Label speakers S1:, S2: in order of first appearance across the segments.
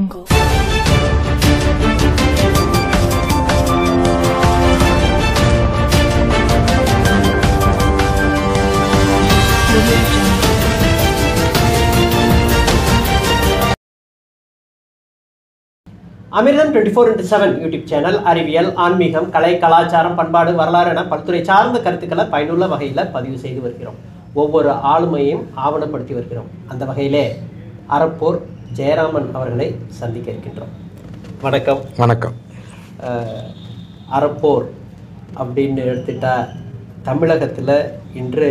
S1: அமிர்தம் twenty four into seven YouTube channel அறிவியல் ஆன்மீகம் கலை கலாச்சாரம் பண்பாடு வரலாறு என பல்துறை சார்ந்த கருத்துக்களை பயனுள்ள வகையில் பதிவு செய்து வருகிறோம் ஒவ்வொரு ஆளுமையையும் ஆவணப்படுத்தி வருகிறோம் அந்த வகையிலே அறப்போர் ஜெயராமன் அவர்களை சந்திக்க இருக்கின்றோம் வணக்கம்
S2: வணக்கம்
S1: அஹ், அறப்போர் அப்படின்னு எடுத்துட்டா தமிழகத்தில் இன்று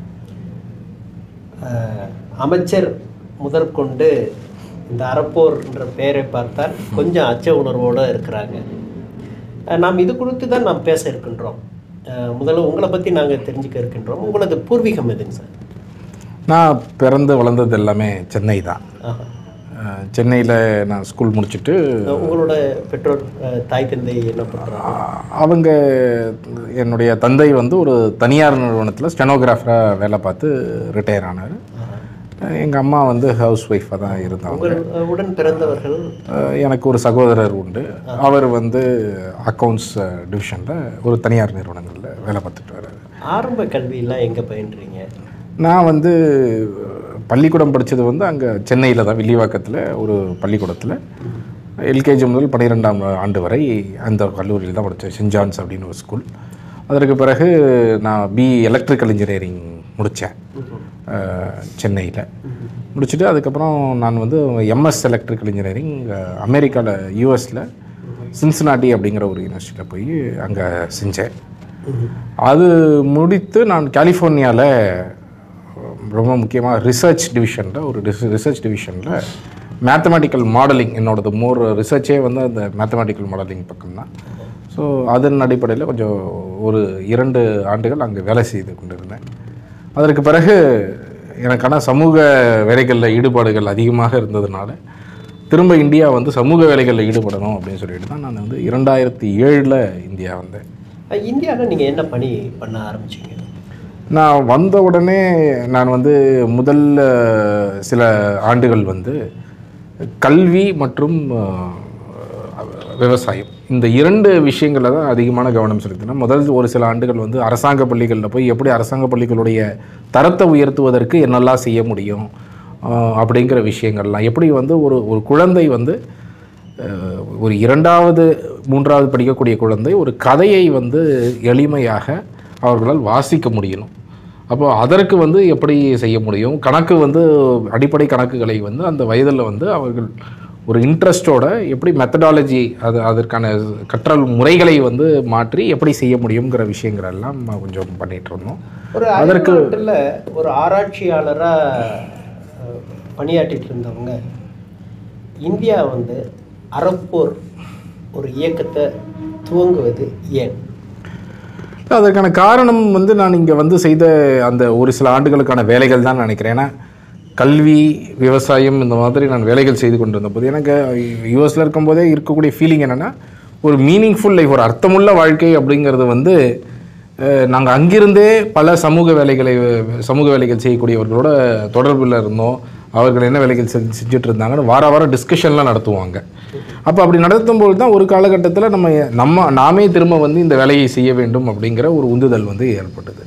S1: அஹ், அமைச்சர் முதற்கொண்டு இந்த அறப்போர் என்ற பெயரை பார்த்தால் கொஞ்சம் அச்ச உணர்வோடு இருக்கிறாங்க அஹ், நாம் இது குறித்து தான் நாம் பேச இருக்கின்றோம் அஹ், முதல்ல உங்களை பற்றி நாங்கள் தெரிஞ்சுக்க இருக்கின்றோம் உங்களது பூர்வீகம் எதுங்க சார்
S2: நான் பிறந்து வளர்ந்தது எல்லாமே சென்னை தான்
S1: ஆஹா.
S2: சென்னையில் நான் ஸ்கூல் முடிச்சுட்டு
S1: அஹ், உங்களோட பெற்றோர் அஹ், தாய் தந்தை என்ன பண்ணுறாங்க
S2: ஆ, அவங்க என்னுடைய தந்தை வந்து ஒரு தனியார் நிறுவனத்தில் ஸ்டெனோகிராஃபராக வேலை பார்த்து ரிட்டையர் ஆனார் எங்கள் அம்மா வந்து ஹவுஸ் ஒய்ஃபாக தான் இருந்தாங்க
S1: உங்கள் அஹ், உடன் பிறந்தவர்கள்
S2: அஹ், எனக்கு ஒரு சகோதரர் உண்டு அவர் வந்து அக்கௌண்ட்ஸ் டிவிஷனில் ஒரு தனியார் நிறுவனங்களில் வேலை பார்த்துட்டு வர்றாரு
S1: ஆரம்ப கல்வியெல்லாம் எங்கே பயின்றீங்க
S2: நான் வந்து பள்ளிக்கூடம் படித்தது வந்து அங்கே சென்னையில் தான் வில்லிவாக்கத்தில் ஒரு பள்ளிக்கூடத்தில் எல்கேஜி முதல் பன்னிரெண்டாம் ஆண்டு வரை அந்த கல்லூரியில் தான் படித்தேன் சென்ட் ஜான்ஸ் அப்படின்னு ஒரு ஸ்கூல் அதற்கு பிறகு நான் பி எலக்ட்ரிக்கல் இன்ஜினியரிங் முடித்தேன் சென்னையில் முடிச்சுட்டு அதுக்கப்புறம் நான் வந்து எம்எஸ் எலக்ட்ரிக்கல் இன்ஜினியரிங் அமெரிக்காவில் யூஎஸில் சின்சினாட்டி அப்படிங்கிற ஒரு யூனிவர்சிட்டியில் போய் அங்கே செஞ்சேன் அது முடித்து நான் கலிஃபோர்னியாவில் ரொம்ப முக்கியமாக ரிசர்ச் டிவிஷனில் ஒரு ரிசர்ச் டிவிஷனில் மேத்தமெட்டிக்கல் மாடலிங் என்னோடது மோர் ரிசர்ச்சே வந்து அந்த மேத்தமெட்டிக்கல் மாடலிங் பக்கம்தான் ஸோ அதன் அடிப்படையில் கொஞ்சம் ஒரு இரண்டு ஆண்டுகள் அங்கே வேலை செய்து கொண்டிருந்தேன் அதற்கு பிறகு எனக்கான சமூக வேலைகளில் ஈடுபாடுகள் அதிகமாக இருந்ததுனால திரும்ப இந்தியா வந்து சமூக வேலைகளில் ஈடுபடணும் அப்படின்னு சொல்லிட்டு தான் நான் வந்து இரண்டாயிரத்தி ஏழில் இந்தியா வந்தேன்
S1: இந்தியாவில் நீங்கள் என்ன பணி பண்ண ஆரம்பிச்சீங்க
S2: நான் வந்த உடனே நான் வந்து முதல் அஹ், சில ஆண்டுகள் வந்து கல்வி மற்றும் அஹ், விவசாயம் இந்த இரண்டு விஷயங்களில் தான் அதிகமான கவனம் செலுத்தினேன் முதல் ஒரு சில ஆண்டுகள் வந்து அரசாங்க பள்ளிகளில் போய் எப்படி அரசாங்க பள்ளிகளுடைய தரத்தை உயர்த்துவதற்கு என்னெல்லாம் செய்ய முடியும் அஹ், அப்படிங்கிற விஷயங்கள்லாம் எப்படி வந்து ஒரு ஒரு குழந்தை வந்து அஹ், ஒரு இரண்டாவது மூன்றாவது படிக்கக்கூடிய குழந்தை ஒரு கதையை வந்து எளிமையாக அவர்களால் வாசிக்க முடியணும் அப்போ அதற்கு வந்து எப்படி செய்ய முடியும் கணக்கு வந்து அடிப்படை கணக்குகளை வந்து அந்த வயதில் வந்து அவர்கள் ஒரு இன்ட்ரெஸ்டோட எப்படி மெத்தடாலஜி அது அதற்கான கற்றல் முறைகளை வந்து மாற்றி எப்படி செய்ய முடியுங்கிற விஷயங்கள் எல்லாம் கொஞ்சம் பண்ணிட்டு இருந்தோம்
S1: ஒரு
S2: அதற்கு
S1: அதற்கு ஒரு ஆராய்ச்சியாளராக பணியாற்றிட்டு இருந்தவங்க இந்தியா வந்து அறப்போர் ஒரு இயக்கத்தை துவங்குவது ஏன்
S2: அதற்கான காரணம் வந்து நான் இங்கே வந்து செய்த அந்த ஒரு சில ஆண்டுகளுக்கான வேலைகள் தான் நினைக்கிறேன் ஏன்னா கல்வி விவசாயம் இந்த மாதிரி நான் வேலைகள் செய்து கொண்டிருந்த போது எனக்கு யூஎஸில் இருக்கும்போதே இருக்கக்கூடிய ஃபீலிங் என்னென்னா ஒரு மீனிங்ஃபுல் லைஃப் ஒரு அர்த்தமுள்ள வாழ்க்கை அப்படிங்கிறது வந்து நாங்கள் அங்கிருந்தே பல சமூக வேலைகளை சமூக வேலைகள் செய்யக்கூடியவர்களோட தொடர்பில் இருந்தோம் அவர்கள் என்ன வேலைகள் செஞ்சு செஞ்சுட்டு இருந்தாங்கன்னு வார வாரம் டிஸ்கஷன்லாம் நடத்துவாங்க அப்போ அப்படி நடத்தும்போது தான் ஒரு காலகட்டத்தில் நம்ம நம்ம நாமே திரும்ப வந்து இந்த வேலையை செய்ய வேண்டும் அப்படிங்கிற ஒரு உந்துதல் வந்து ஏற்பட்டது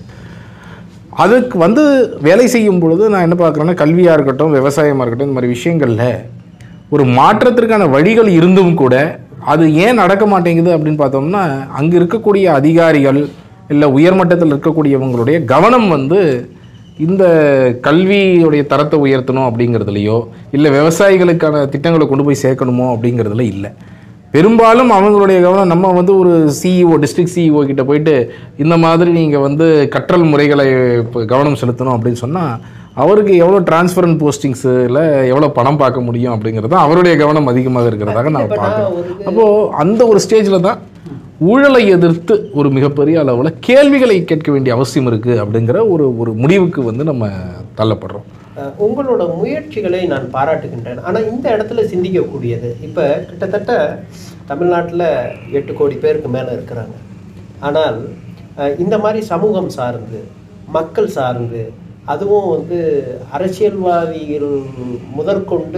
S2: அதுக்கு வந்து வேலை செய்யும் பொழுது நான் என்ன பார்க்குறேன்னா கல்வியாக இருக்கட்டும் விவசாயமாக இருக்கட்டும் இந்த மாதிரி விஷயங்களில் ஒரு மாற்றத்திற்கான வழிகள் இருந்தும் கூட அது ஏன் நடக்க மாட்டேங்குது அப்படின்னு பார்த்தோம்னா அங்கே இருக்கக்கூடிய அதிகாரிகள் இல்லை உயர்மட்டத்தில் இருக்கக்கூடியவங்களுடைய கவனம் வந்து இந்த கல்வியுடைய தரத்தை உயர்த்தணும் அப்படிங்கிறதுலையோ இல்லை விவசாயிகளுக்கான திட்டங்களை கொண்டு போய் சேர்க்கணுமோ அப்படிங்கிறதுல இல்லை பெரும்பாலும் அவங்களுடைய கவனம் நம்ம வந்து ஒரு சிஇஓ டிஸ்ட்ரிக்ட் சிஇஓ கிட்ட போயிட்டு இந்த மாதிரி நீங்கள் வந்து கற்றல் முறைகளை இப்போ கவனம் செலுத்தணும் அப்படின்னு சொன்னால் அவருக்கு எவ்வளோ டிரான்ஸ்பரன் போஸ்டிங்ஸில் எவ்வளோ பணம் பார்க்க முடியும் அப்படிங்கிறது தான் அவருடைய கவனம் அதிகமாக இருக்கிறதாக நான் பார்க்குறேன்
S1: ஒரு
S2: அப்போது அந்த ஒரு ஸ்டேஜில் தான் ஊழலை எதிர்த்து ஒரு மிகப்பெரிய அளவில் கேள்விகளை கேட்க வேண்டிய அவசியம் இருக்குது அப்படிங்கிற ஒரு ஒரு முடிவுக்கு வந்து நம்ம தள்ளப்படுறோம்
S1: அஹ், உங்களோட முயற்சிகளை நான் பாராட்டுகின்றேன் ஆனால் இந்த இடத்துல சிந்திக்கக்கூடியது இப்போ கிட்டத்தட்ட தமிழ்நாட்டில் எட்டு கோடி பேருக்கு மேலே இருக்கிறாங்க ஆனால் அஹ், இந்த மாதிரி சமூகம் சார்ந்து மக்கள் சார்ந்து அதுவும் வந்து அரசியல்வாதிகள் முதற்கொண்டு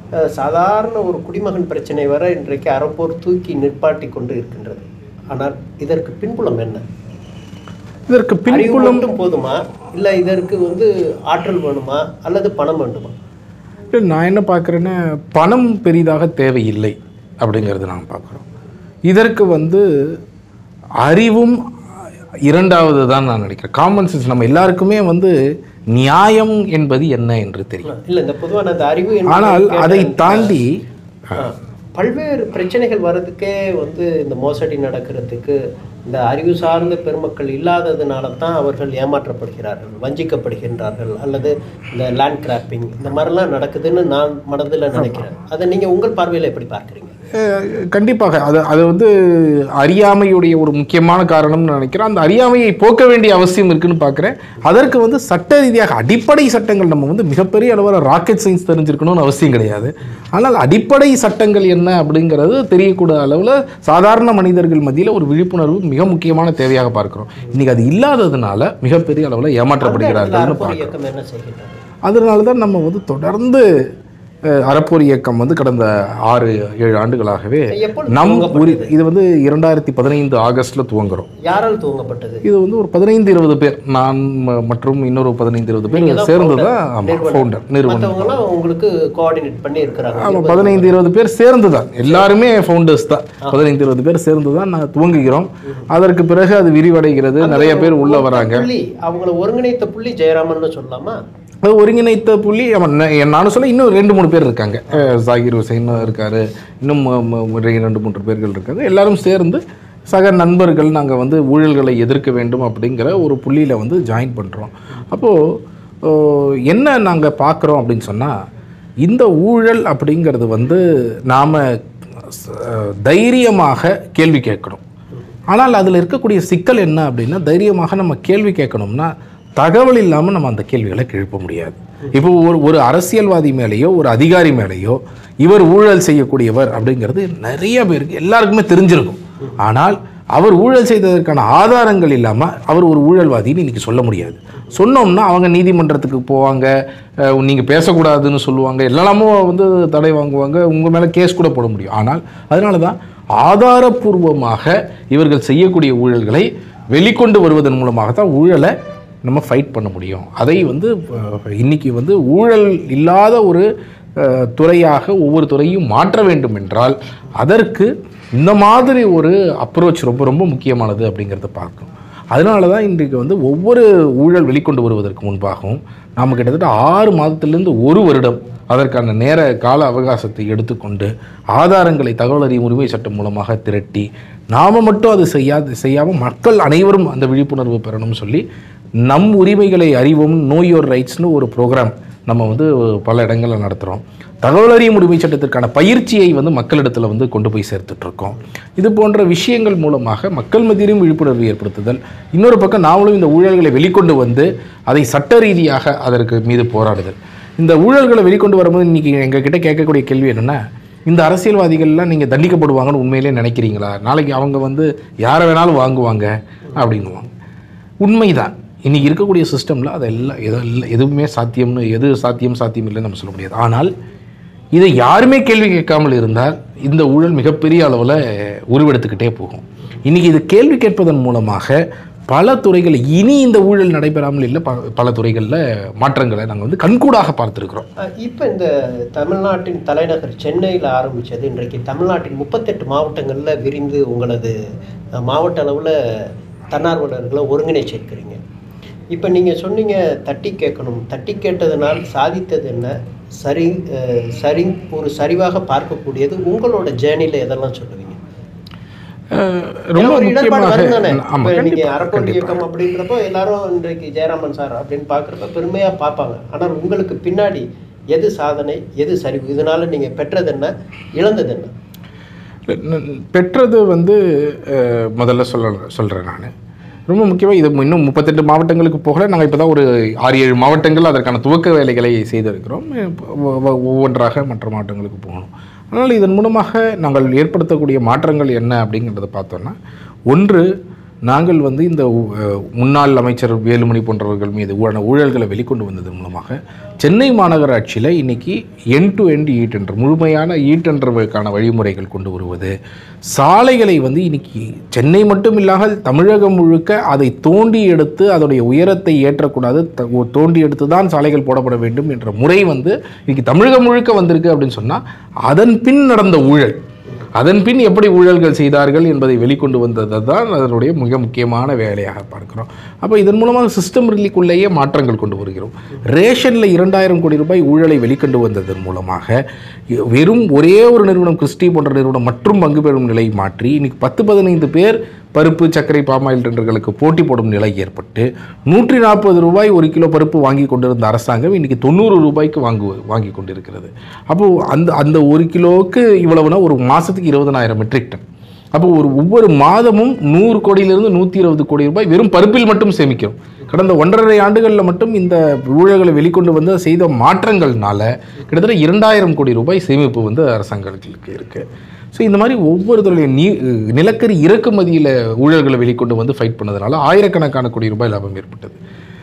S1: அஹ், சாதாரண ஒரு குடிமகன் பிரச்சனை வர இன்றைக்கு அறப்போர் தூக்கி நிற்பாட்டி கொண்டு இருக்கின்றது ஆனால் இதற்கு பின்புலம் என்ன
S2: இதற்கு
S1: அறிவு
S2: பின்புலம்
S1: மட்டும் போதுமா இல்லை இதற்கு வந்து ஆற்றல் வேணுமா அல்லது பணம் வேண்டுமா
S2: இல்ல, நான் என்ன பார்க்குறேன்னா பணம் பெரிதாக தேவையில்லை அப்படிங்கிறது நான் பார்க்குறோம் இதற்கு வந்து அறிவும் இரண்டாவது தான் நான் நினைக்கிறேன் காமன் சென்ஸ் நம்ம எல்லாருக்குமே வந்து நியாயம் என்பது என்ன என்று தெரியும்
S1: இல்லை இந்த பொதுவான அந்த அறிவு என்பது
S2: ஆனால் அதை
S1: கேட்டேன்.
S2: தாண்டி
S1: ஆ, பல்வேறு பிரச்சனைகள் வர்றதுக்கே வந்து இந்த மோசடி நடக்கிறதுக்கு இந்த அறிவு சார்ந்த பெருமக்கள் இல்லாததுனால தான் அவர்கள் ஏமாற்றப்படுகிறார்கள் வஞ்சிக்கப்படுகின்றார்கள் அல்லது இந்த லேண்ட் கிராப்பிங் இந்த மாதிரிலாம் நடக்குதுன்னு நான் மனதில் நினைக்கிறேன் அதை நீங்கள் உங்கள் பார்வையில் எப்படி பார்க்குறீங்க
S2: அஹ், கண்டிப்பாக அது அது வந்து அறியாமையுடைய ஒரு முக்கியமான காரணம்னு நினைக்கிறேன் அந்த அறியாமையை போக்க வேண்டிய அவசியம் இருக்குன்னு பார்க்குறேன் அதற்கு வந்து சட்ட ரீதியாக அடிப்படை சட்டங்கள் நம்ம வந்து மிகப்பெரிய அளவில் ராக்கெட் சயின்ஸ் தெரிஞ்சிருக்கணும்னு அவசியம் கிடையாது ஆனால் அடிப்படை சட்டங்கள் என்ன அப்படிங்கிறது தெரியக்கூடிய அளவில் சாதாரண மனிதர்கள் மத்தியில் ஒரு விழிப்புணர்வு மிக முக்கியமான தேவையாக பார்க்கிறோம் இன்னைக்கு அது இல்லாததுனால மிகப்பெரிய அளவில் ஏமாற்றப்படுகிறார்கள்னு
S1: அறப்போர்
S2: பார்க்கிறோம்
S1: இயக்கம் என்ன செய்கின்றது
S2: அதனால தான் நம்ம வந்து தொடர்ந்து அஹ், அறப்போர் இயக்கம் வந்து கடந்த ஆறு ஏழு ஆண்டுகளாகவே
S1: எப்பொழுது
S2: நம்
S1: துவங்கப்பட்டது?
S2: உரி இது வந்து இரண்டாயிரத்தி பதினைந்து ஆகஸ்ட்ல துவங்குறோம்
S1: யாரால் துவங்கப்பட்டது
S2: இது வந்து ஒரு பதினைந்து இருபது பேர் நான் ம- மற்றும் இன்னொரு பதினைந்து இருபது பேர்
S1: நீங்க தான்
S2: சேர்ந்து
S1: founder,
S2: தான் ஆமாம்
S1: நிறுவனர்.
S2: ஃபவுண்டர் நிறுவனம்
S1: மற்றவங்கலாம் உங்களுக்கு கோஆர்டினேட் பண்ணி இருக்கிறாங்க
S2: ஆமாம் பதினைந்து இருபது பேர் சேர்ந்து தான் எல்லாருமே ஃபவுண்டர்ஸ் தான் பதினைந்து இருபது பேர் சேர்ந்து தான் நான் துவங்குகிறோம் அதற்கு பிறகு அது விரிவடைகிறது நிறைய பேர் உள்ள வராங்க
S1: புள்ளி அவங்கள ஒருங்கிணைத்த புள்ளி ஜெயராமன் சொல்லலாமா
S2: அது ஒருங்கிணைத்த புள்ளி ஆமா, நா- நானும் சொல்ல இன்னும் ரெண்டு மூணு பேர் இருக்காங்க அஹ் ஜாகிர் ஹுசைன் இருக்காரு இன்னும் ம- ம- ஒரு ரெண்டு மூன்று பேர்கள் இருக்காங்க எல்லாரும் சேர்ந்து சக நண்பர்கள் நாங்கள் வந்து ஊழல்களை எதிர்க்க வேண்டும் அப்படிங்கிற ஒரு புள்ளியில் வந்து ஜாயின் பண்ணுறோம் அப்போது என்ன நாங்கள் பார்க்குறோம் அப்படின்னு சொன்னால் இந்த ஊழல் அப்படிங்கிறது வந்து நாம் தைரியமாக கேள்வி கேட்கணும் ஆனால் அதில் இருக்கக்கூடிய சிக்கல் என்ன அப்படின்னா தைரியமாக நம்ம கேள்வி கேட்கணும்னா தகவல் இல்லாமல் நம்ம அந்த கேள்விகளை எழுப்ப முடியாது இப்போ ஒரு ஒரு அரசியல்வாதி மேலேயோ ஒரு அதிகாரி மேலேயோ இவர் ஊழல் செய்யக்கூடியவர் அப்படிங்கிறது நிறைய பேருக்கு எல்லாருக்குமே தெரிஞ்சிருக்கும் ஆனால் அவர் ஊழல் செய்ததற்கான ஆதாரங்கள் இல்லாமல் அவர் ஒரு ஊழல்வாதின்னு இன்னைக்கு சொல்ல முடியாது சொன்னோம்னா அவங்க நீதிமன்றத்துக்கு போவாங்க நீங்கள் பேசக்கூடாதுன்னு சொல்லுவாங்க எல்லாமோ வந்து தடை வாங்குவாங்க உங்கள் மேலே கேஸ் கூட போட முடியும் ஆனால் அதனால தான் ஆதாரபூர்வமாக இவர்கள் செய்யக்கூடிய ஊழல்களை வெளிக்கொண்டு வருவதன் மூலமாக தான் ஊழலை நம்ம ஃபைட் பண்ண முடியும் அதை வந்து அஹ், இன்னைக்கு வந்து ஊழல் இல்லாத ஒரு அஹ், துறையாக ஒவ்வொரு துறையும் மாற்ற வேண்டும் என்றால் அதற்கு இந்த மாதிரி ஒரு அப்ரோச் ரொம்ப ரொம்ப முக்கியமானது அப்படிங்கிறத பார்க்கணும் அதனால தான் இன்றைக்கு வந்து ஒவ்வொரு ஊழல் வெளிக்கொண்டு வருவதற்கு முன்பாகவும் நாம் கிட்டத்தட்ட ஆறு மாதத்திலிருந்து ஒரு வருடம் அதற்கான நேர கால அவகாசத்தை எடுத்துக்கொண்டு ஆதாரங்களை தகவல் அறியும் உரிமை சட்டம் மூலமாக திரட்டி நாம் மட்டும் அது செய்யாது செய்யாமல் மக்கள் அனைவரும் அந்த விழிப்புணர்வு பெறணும்னு சொல்லி நம் உரிமைகளை அறிவோம் நோ யோர் ரைட்ஸ்னு ஒரு ப்ரோக்ராம் நம்ம வந்து பல இடங்களில் நடத்துகிறோம் தகவல் அறியும் உரிமை சட்டத்திற்கான பயிற்சியை வந்து மக்களிடத்தில் வந்து கொண்டு போய் சேர்த்துட்டு இருக்கோம் இது போன்ற விஷயங்கள் மூலமாக மக்கள் மத்தியிலும் விழிப்புணர்வு ஏற்படுத்துதல் இன்னொரு பக்கம் நாமளும் இந்த ஊழல்களை வெளிக்கொண்டு வந்து அதை சட்ட ரீதியாக அதற்கு மீது போராடுதல் இந்த ஊழல்களை வெளிக்கொண்டு வரும்போது இன்றைக்கி எங்ககிட்ட கேட்கக்கூடிய கேள்வி என்னென்னா இந்த அரசியல்வாதிகள்லாம் நீங்கள் தண்டிக்கப்படுவாங்கன்னு உண்மையிலே நினைக்கிறீங்களா நாளைக்கு அவங்க வந்து யாரை வேணாலும் வாங்குவாங்க அப்படின்னுவாங்க உண்மைதான் இன்னைக்கு இருக்கக்கூடிய சிஸ்டமில் அதெல்லாம் எது எதுவுமே சாத்தியம்னு எது சாத்தியம் சாத்தியம் இல்லைன்னு நம்ம சொல்ல முடியாது ஆனால் இதை யாருமே கேள்வி கேட்காமல் இருந்தால் இந்த ஊழல் மிகப்பெரிய அளவில் உருவெடுத்துக்கிட்டே போகும் இன்னைக்கு இது கேள்வி கேட்பதன் மூலமாக பல துறைகள் இனி இந்த ஊழல் நடைபெறாமல் இல்லை ப- பல துறைகளில் மாற்றங்களை நாங்கள் வந்து கண்கூடாக பார்த்துருக்குறோம்
S1: இப்போ இந்த தமிழ்நாட்டின் தலைநகர் சென்னையில் ஆரம்பிச்சது இன்றைக்கு தமிழ்நாட்டின் முப்பத்தெட்டு மாவட்டங்களில் விரிந்து உங்களது அஹ், மாவட்ட அளவில் தன்னார்வலர்களை ஒருங்கிணைச்சிருக்கிறீங்க இப்போ நீங்கள் சொன்னீங்க தட்டி கேட்கணும் தட்டி கேட்டதனால் சாதித்தது என்ன சரி அஹ், சரி ஒரு சரிவாக பார்க்கக்கூடியது உங்களோட ஜேர்னியில் எதெல்லாம் சொல்லுவீங்க
S2: அஹ்
S1: ஏன்னா
S2: ரொம்ப
S1: ஒரு இடர்பாடு
S2: முக்கியமாக
S1: வரும் தானே
S2: ஆமாம்
S1: இப்போ நீங்க
S2: கண்டிப்பாக
S1: அறப்பொருள்
S2: கண்டிப்பாக
S1: இயக்கம் அப்படின்றப்போ எல்லாரும் இன்றைக்கு ஜெயராமன் சார் அப்படின்னு பார்க்குறப்ப பெருமையா பார்ப்பாங்க ஆனால் உங்களுக்கு பின்னாடி எது சாதனை எது சரிவு இதனால நீங்க பெற்றது என்ன இழந்தது என்ன
S2: ந- பெற்றது வந்து அஹ், முதல்ல சொல்ல சொல்கிறேன் நான் ரொம்ப முக்கியமாக இது இன்னும் முப்பத்தெட்டு மாவட்டங்களுக்கு போகல நாங்கள் இப்போ தான் ஒரு ஆறு ஏழு மாவட்டங்கள் அதற்கான துவக்க வேலைகளை செய்திருக்கிறோம் இப்போ ஒ- ஒ- ஒவ்வொன்றாக மற்ற மாவட்டங்களுக்கு போகணும் அதனால் இதன் மூலமாக நாங்கள் ஏற்படுத்தக்கூடிய மாற்றங்கள் என்ன அப்படிங்கிறத பார்த்தோன்னா ஒன்று நாங்கள் வந்து இந்த அஹ், முன்னாள் அமைச்சர் வேலுமணி போன்றவர்கள் மீது ஊழ ஊழல்களை வெளிக்கொண்டு வந்ததன் மூலமாக சென்னை மாநகராட்சியில் இன்னைக்கு என் டு எண்ட் ஈட் என்ற முழுமையான ஈட் என்றதற்கான வழிமுறைகள் கொண்டு வருவது சாலைகளை வந்து இன்னைக்கு சென்னை மட்டும் இல்லாமல் தமிழகம் முழுக்க அதை தோண்டி எடுத்து அதோடைய உயரத்தை ஏற்றக்கூடாது த- ஓ- தோண்டி எடுத்து தான் சாலைகள் போடப்பட வேண்டும் என்ற முறை வந்து இன்னைக்கு தமிழகம் முழுக்க வந்திருக்கு அப்படின்னு சொன்னால் அதன் பின் நடந்த ஊழல் அதன் பின் எப்படி ஊழல்கள் செய்தார்கள் என்பதை வெளிக்கொண்டு வந்தது தான் அதனுடைய மிக முக்கியமான வேலையாக பார்க்கிறோம் அப்போ இதன் மூலமாக சிஸ்டம் ரிலிக்குள்ளேயே மாற்றங்கள் கொண்டு வருகிறோம் ரேஷனில் இரண்டாயிரம் கோடி ரூபாய் ஊழலை வெளிக்கொண்டு வந்ததன் மூலமாக வெறும் ஒரே ஒரு நிறுவனம் கிறிஸ்டி போன்ற நிறுவனம் மற்றும் பங்கு பெறும் நிலை மாற்றி இன்னைக்கு பத்து பதினைந்து பேர் பருப்பு சர்க்கரை பாமாயில் டெண்டர்களுக்கு போட்டி போடும் நிலை ஏற்பட்டு நூற்றி நாற்பது ரூபாய் ஒரு கிலோ பருப்பு வாங்கி கொண்டிருந்த அரசாங்கம் இன்னைக்கு தொண்ணூறு ரூபாய்க்கு வாங்கு வாங்கி கொண்டிருக்கிறது அப்போது அந்த அந்த ஒரு கிலோவுக்கு இவ்வளவுனா ஒரு மாதத்துக்கு இருபதனாயிரம் மெட்ரிக் டன் அப்போ ஒரு ஒவ்வொரு மாதமும் நூறு கோடியிலிருந்து நூற்றி இருபது கோடி ரூபாய் வெறும் பருப்பில் மட்டும் சேமிக்கிறோம் கடந்த ஒன்றரை ஆண்டுகளில் மட்டும் இந்த ஊழல்களை வெளிக்கொண்டு வந்து செய்த மாற்றங்கள்னால கிட்டத்தட்ட இரண்டாயிரம் கோடி ரூபாய் சேமிப்பு வந்து அரசாங்கங்களுக்கு இருக்குது ஸோ இந்த மாதிரி ஒவ்வொருத்தருடைய நீ நிலக்கரி இறக்குமதியில் ஊழல்களை வெளிக்கொண்டு வந்து ஃபைட் பண்ணதுனால ஆயிரக்கணக்கான கோடி ரூபாய் லாபம் ஏற்பட்டது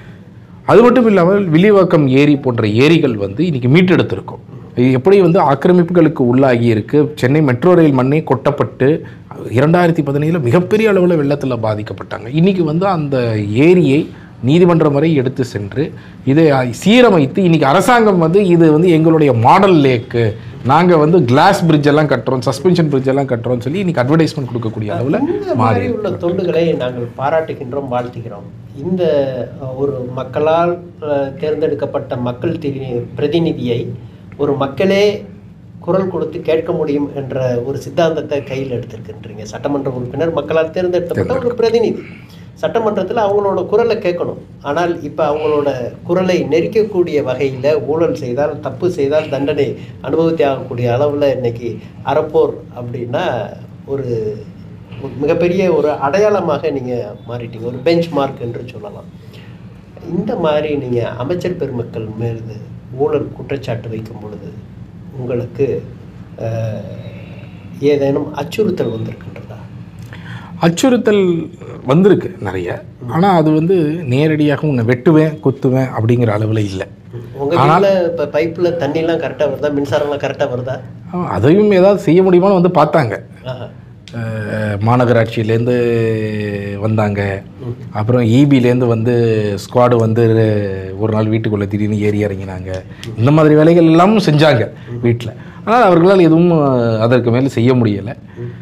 S2: அது மட்டும் இல்லாமல் வில்லிவாக்கம் ஏரி போன்ற ஏரிகள் வந்து இன்னைக்கு மீட்டெடுத்திருக்கும் இது எப்படி வந்து ஆக்கிரமிப்புகளுக்கு உள்ளாகி இருக்கு சென்னை மெட்ரோ ரயில் மண்ணே கொட்டப்பட்டு இரண்டாயிரத்தி பதினேழில் மிகப்பெரிய அளவில் வெள்ளத்தில் பாதிக்கப்பட்டாங்க இன்னைக்கு வந்து அந்த ஏரியை நீதிமன்றம் வரை எடுத்து சென்று இதை சீரமைத்து இன்னைக்கு அரசாங்கம் வந்து இது வந்து எங்களுடைய மாடல் லேக்கு நாங்கள் வந்து கிளாஸ் பிரிட்ஜ் எல்லாம் கட்டுறோம் சஸ்பென்ஷன் பிரிட்ஜ் எல்லாம் கட்டுறோம்னு சொல்லி இன்னைக்கு அட்வர்டைஸ்மெண்ட் கொடுக்கக்கூடிய அளவில்
S1: இந்த
S2: மாறி
S1: மாதிரி உள்ள தொண்டுகளை நாங்கள் பாராட்டுகின்றோம் வாழ்த்துகிறோம் இந்த அஹ், ஒரு மக்களால் அஹ், தேர்ந்தெடுக்கப்பட்ட மக்கள் திரி- பிரதிநிதியை ஒரு மக்களே குரல் கொடுத்து கேட்க முடியும் என்ற ஒரு சித்தாந்தத்தை கையில் எடுத்திருக்கின்றீங்க சட்டமன்ற உறுப்பினர் மக்களால் தேர்ந்தெடுக்கப்பட்ட ஒரு பிரதிநிதி சட்டமன்றத்தில் அவங்களோட குரலை கேட்கணும் ஆனால் இப்போ அவங்களோட குரலை நெரிக்கக்கூடிய வகையில் ஊழல் செய்தால் தப்பு செய்தால் தண்டனை அனுபவித்து ஆகக்கூடிய அளவில் இன்னைக்கு அறப்போர் அப்படின்னா ஒரு ஒரு மிகப்பெரிய ஒரு அடையாளமாக நீங்கள் மாறிட்டீங்க ஒரு பெஞ்ச் மார்க் என்று சொல்லலாம் இந்த மாதிரி நீங்கள் அமைச்சர் பெருமக்கள் மீது ஊழல் குற்றச்சாட்டு வைக்கும் பொழுது உங்களுக்கு அஹ், ஏதேனும் அச்சுறுத்தல் வந்திருக்கின்றதா
S2: அச்சுறுத்தல் வந்திருக்கு நிறைய ஆனால் அது வந்து நேரடியாக உன்னை வெட்டுவேன் குத்துவேன் அப்படிங்கிற அளவில் இல்லை
S1: உங்கள் வீட்டில் இப்போ பைப்பில் தண்ணிலாம் கரெக்டாக வருதா மின்சாரம்லாம் கரெக்டாக வருதா
S2: அதையும் ஏதாவது செய்ய முடியுமான்னு வந்து பார்த்தாங்க
S1: ஆஹா.
S2: அஹ், மாநகராட்சியிலேருந்து வந்தாங்க அப்புறம் ஈபிலேருந்து வந்து ஸ்குவாடு வந்து ஒரு நாள் வீட்டுக்குள்ளே திடீர்னு ஏறி இறங்கினாங்க இந்த மாதிரி வேலைகள் எல்லாமும் செஞ்சாங்க வீட்டில் ஆனால் அவர்களால் எதுவும் அஹ், அதற்கு மேலே செய்ய முடியலை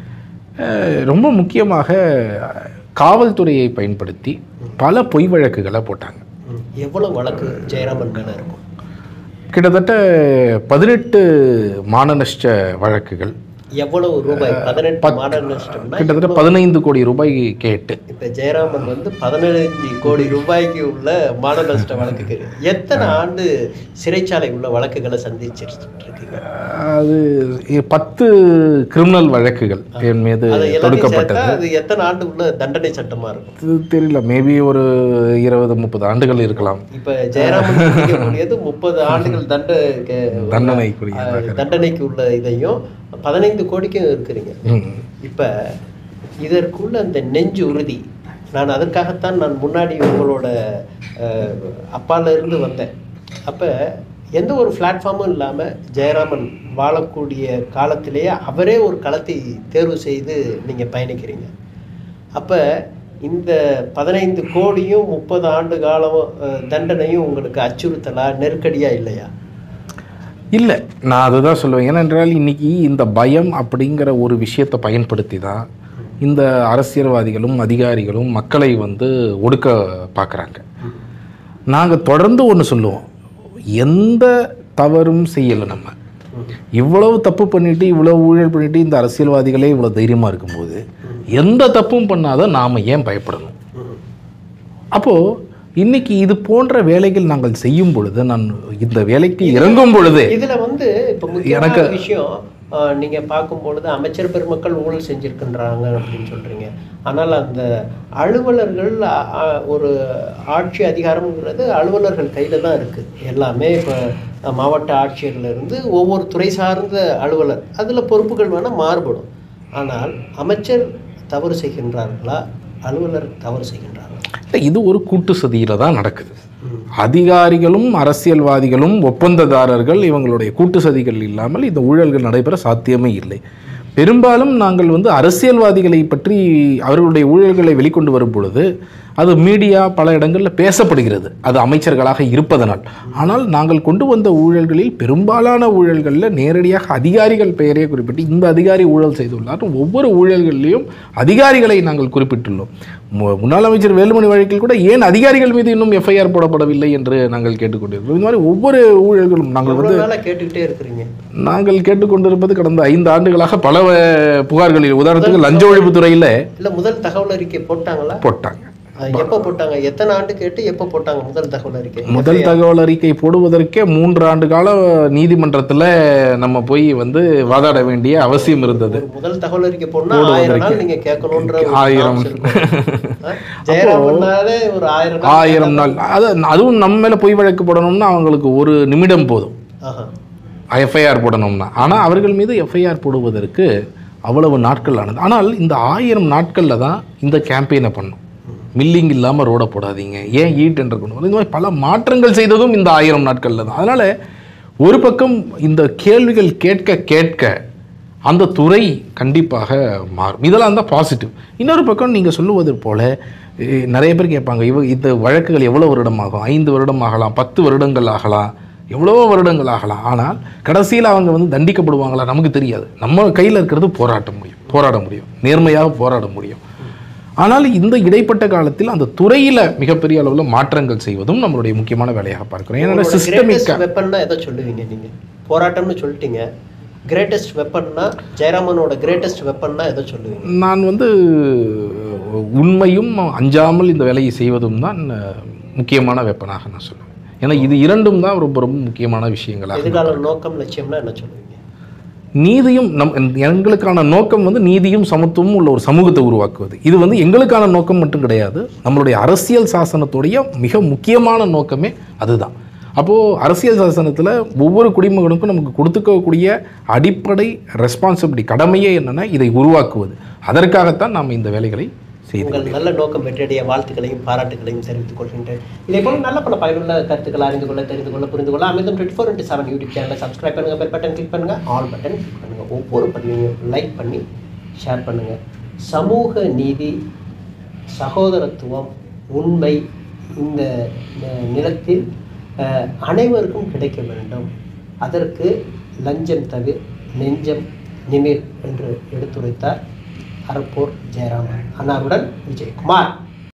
S2: அஹ், ரொம்ப முக்கியமாக காவல்துறையை பயன்படுத்தி பல பொய் வழக்குகளை போட்டாங்க
S1: ம். எவ்வளவு வழக்கு ஜெயராமன் மேலே இருக்கும்
S2: கிட்டத்தட்ட பதினெட்டு மான நஷ்ட வழக்குகள்
S1: எவ்வளவு ரூபாய் பதினெட்டு மாடல் நஷ்டம்னா
S2: கிட்டத்தட்ட பதினைந்து கோடி ரூபாய் கேட்டு
S1: இப்ப ஜெயராமன் வந்து பதினஞ்சு கோடி ரூபாய்க்கு உள்ள மான நஷ்ட வழக்குக்கு எத்தனை ஆண்டு சிறைச்சாலை உள்ள வழக்குகளை சந்திச்சிட்டு இருக்கீங்க
S2: அது இ- பத்து கிரிமினல் வழக்குகள் என் மீது
S1: அதை எல்லாத்தையும்
S2: தொடுக்கப்பட்டது
S1: சேர்த்தா அது எத்தனை ஆண்டு உள்ள தண்டனை சட்டமா இருக்கும்
S2: இது தெரியல மேபி ஒரு இருபது முப்பது ஆண்டுகள் இருக்கலாம்
S1: இப்ப ஜெயராமன் சந்திக்கக்கூடியது முப்பது ஆண்டுகள் தண்ட
S2: தண்டனைக்குரிய
S1: அஹ், தண்டனைக்கு உள்ள இதையும் பதினைந்து கோடிக்கும் இருக்கிறீங்க
S2: ம்.
S1: இப்ப இதற்குள்ள அந்த நெஞ்சு உறுதி நான் அதற்காகத்தான் நான் முன்னாடி உங்களோட அஹ், அப்பால இருந்து வந்தேன் அப்ப எந்த ஒரு பிளாட்ஃபார்மும் இல்லாம ஜெயராமன் வாழக்கூடிய காலத்திலேயே அவரே ஒரு களத்தை தேர்வு செய்து நீங்க பயணிக்கிறீங்க அப்ப இந்த பதினைந்து கோடியும் முப்பது ஆண்டு காலம் அஹ், தண்டனையும் உங்களுக்கு அச்சுறுத்தலா நெருக்கடியா இல்லையா
S2: இல்லை நான் அதுதான் சொல்லுவேன் ஏனென்றால் இன்னைக்கு இந்த பயம் அப்படிங்கிற ஒரு விஷயத்தை பயன்படுத்தி தான் இந்த அரசியல்வாதிகளும் அதிகாரிகளும் மக்களை வந்து ஒடுக்க பார்க்குறாங்க நாங்கள் தொடர்ந்து ஒன்று சொல்லுவோம் எந்த தவறும் செய்யலை நம்ம இவ்வளவு தப்பு பண்ணிட்டு இவ்வளவு ஊழல் பண்ணிட்டு இந்த அரசியல்வாதிகளே இவ்வளோ தைரியமாக இருக்கும்போது எந்த தப்பும் பண்ணாத நாம் ஏன் பயப்படணும் அப்போது இன்னைக்கு இது போன்ற வேலைகள் நாங்கள் செய்யும் பொழுது நான் இந்த வேலைக்கு இறங்கும் பொழுது
S1: இதுல வந்து இப்ப முக்கியமான விஷயம் ஆஹ், நீங்க பார்க்கும் பொழுது அமைச்சர் பெருமக்கள் ஊழல் செஞ்சிருக்கின்றாங்க அப்படின்னு சொல்றீங்க ஆனால் அந்த அலுவலர்கள் ஆ- ஆ- ஒரு ஆட்சி அதிகாரம்ங்கிறது அலுவலர்கள் கையில தான் இருக்கு எல்லாமே இப்போ மாவட்ட ஆட்சியர்ல இருந்து ஒவ்வொரு துறை சார்ந்த அலுவலர் அதுல பொறுப்புகள் வேணா மாறுபடும் ஆனால் அமைச்சர் தவறு செய்கின்றார்களா அலுவலர் தவறு செய்கின்றார்கள்
S2: இல்லை இது ஒரு கூட்டு சதியில தான் நடக்குது அதிகாரிகளும் அரசியல்வாதிகளும் ஒப்பந்ததாரர்கள் இவங்களுடைய கூட்டு சதிகள் இல்லாமல் இந்த ஊழல்கள் நடைபெற சாத்தியமே இல்லை பெரும்பாலும் நாங்கள் வந்து அரசியல்வாதிகளை பற்றி அவர்களுடைய ஊழல்களை வெளிக்கொண்டு வரும் பொழுது அது மீடியா பல இடங்களில் பேசப்படுகிறது அது அமைச்சர்களாக இருப்பதனால் ஆனால் நாங்கள் கொண்டு வந்த ஊழல்களில் பெரும்பாலான ஊழல்களில் நேரடியாக அதிகாரிகள் பெயரே குறிப்பிட்டு இந்த அதிகாரி ஊழல் செய்துள்ளார் ஒவ்வொரு ஊழல்களிலும் அதிகாரிகளை நாங்கள் குறிப்பிட்டுள்ளோம் மு- முன்னாள் அமைச்சர் வேலுமணி வழக்கில் கூட ஏன் அதிகாரிகள் மீது இன்னும் எஃப்ஐஆர் போடப்படவில்லை என்று நாங்கள் கேட்டுக்கொண்டிருக்கிறோம் இந்த மாதிரி ஒவ்வொரு ஊழல்களும் நாங்கள் வந்து
S1: எவ்வளவு நாளா கேட்டுக்கிட்டே இருக்கிறீங்க
S2: நாங்கள் கேட்டுக்கொண்டிருப்பது கடந்த ஐந்து ஆண்டுகளாக பல அஹ், புகார்களில் உதாரணத்துக்கு லஞ்ச ஒழிப்புத்துறையில்
S1: இல்ல முதல் தகவல் அறிக்கை போட்டாங்களா
S2: போட்டாங்க
S1: அஹ் எப்ப போட்டாங்க எத்தனை ஆண்டு கேட்டு எப்ப போட்டாங்க முதல் தகவல் அறிக்கை
S2: முதல் தகவல் அறிக்கை போடுவதற்கே மூன்று ஆண்டு கால நீதிமன்றத்தில் நம்ம போய் வந்து வாதாட வேண்டிய அவசியம் இருந்தது
S1: ஒரு முதல் தகவல் அறிக்கை போடணும்னா ஆயிரம் நாள் நீங்க கேட்கணுன்ற ஒரு
S2: ஆயிரம்.
S1: norms இருக்கும். அஹ் ஜெயராமன்னாலே ஒரு ஆயிரம் நாள்
S2: ஆயிரம் நாள் அது அதுவும் நம்ம மேலே பொய் வழக்கு போடணும்னா அவங்களுக்கு ஒரு நிமிடம் போதும்
S1: ஆஹா.
S2: எஃப்ஐஆர் போடணும்னா ஆனால் அவர்கள் மீது எஃப்ஐஆர் போடுவதற்கு அவ்வளவு நாட்கள் ஆனது ஆனால் இந்த ஆயிரம் நாட்களில் தான் இந்த கேம்பெயினை பண்ணும் மில்லிங் இல்லாமல் ரோட போடாதீங்க ஏன் ஈட் என்று கொண்டு வரணும். இந்த மாதிரி பல மாற்றங்கள் செய்ததும் இந்த ஆயிரம் நாட்களில் தான் அதனால் ஒரு பக்கம் இந்த கேள்விகள் கேட்க கேட்க அந்த துறை கண்டிப்பாக மாறும் இதெல்லாம் தான் பாசிட்டிவ் இன்னொரு பக்கம் நீங்கள் சொல்லுவது போல eh, நிறைய பேர் கேட்பாங்க இவ இந்த வழக்குகள் எவ்வளோ வருடம் ஆகும் ஐந்து வருடம் ஆகலாம் பத்து வருடங்கள் ஆகலாம் எவ்வளவோ வருடங்கள் ஆகலாம் ஆனால் கடைசியில் அவங்க வந்து தண்டிக்கப்படுவாங்களா நமக்கு தெரியாது நம்ம கையில் இருக்கிறது போராட்ட முடியும் போராட முடியும் நேர்மையாக போராட முடியும் ஆனால் இந்த இடைப்பட்ட காலத்தில் அந்த துறையில் மிகப்பெரிய அளவில் மாற்றங்கள் செய்வதும் நம்மளுடைய முக்கியமான வேலையாக பார்க்கிறோம் ஏன்னா
S1: உங்களோட
S2: சிஸ்டமிக்காக
S1: greatest weaponனா எதை சொல்லுவீங்க நீங்க போராட்டம்னு சொல்லிட்டீங்க கிரேட்டஸ்ட் வெப்பன்னா ஜெயராமனோட கிரேட்டஸ்ட் வெப்பன்னா எதை சொல்லுவீங்க
S2: நான் வந்து உண்மையும் அஞ்சாமல் இந்த வேலையை செய்வதும் தான் அஹ், முக்கியமான வெப்பனாக நான் சொல்லுவேன் ஏன்னா இது இரண்டும் தான் ரொம்ப ரொம்ப முக்கியமான விஷயங்களாக
S1: எதிர்கால நோக்கம் லட்சியம்னா என்ன சொல்லுவீங்க
S2: நீதியும் நம் எங்களுக்கான நோக்கம் வந்து நீதியும் சமத்துவமும் உள்ள ஒரு சமூகத்தை உருவாக்குவது இது வந்து எங்களுக்கான நோக்கம் மட்டும் கிடையாது நம்மளுடைய அரசியல் சாசனத்துடைய மிக முக்கியமான நோக்கமே அதுதான் அப்போது அரசியல் சாசனத்தில் ஒவ்வொரு குடிமகனுக்கும் நமக்கு கொடுத்துக்கக்கூடிய அடிப்படை ரெஸ்பான்சிபிலிட்டி கடமையே என்னென்னா இதை உருவாக்குவது அதற்காகத்தான் நாம் இந்த வேலைகளை செய்து
S1: உங்கள் நல்ல நோக்கம் வெற்றியடைய வாழ்த்துக்களையும் பாராட்டுகளையும் தெரிவித்துக் கொள்கின்றேன் இதே போல நல்ல பல பயனுள்ள கருத்துக்களை அறிந்து கொள்ள தெரிந்து கொள்ள புரிந்து கொள்ள Amirtham twenty four into seven YouTube சேனலை சப்ஸ்கிரைப் பண்ணுங்க பெல் பட்டன் கிளிக் பண்ணுங்க ஆல் பட்டன் கிளிக் பண்ணுங்க ஒவ்வொரு பதிவையும் லைக் பண்ணி ஷேர் பண்ணுங்க சமூக நீதி சகோதரத்துவம் உண்மை இந்த ந- நிலத்தில் அஹ், அனைவருக்கும் கிடைக்க வேண்டும் அதற்கு லஞ்சம் தவிர நெஞ்சம் நிமிர் என்று எடுத்துரைத்தார் அறப்போர் ஜெயராமன் அண்ணாவுடன் விஜயகுமார்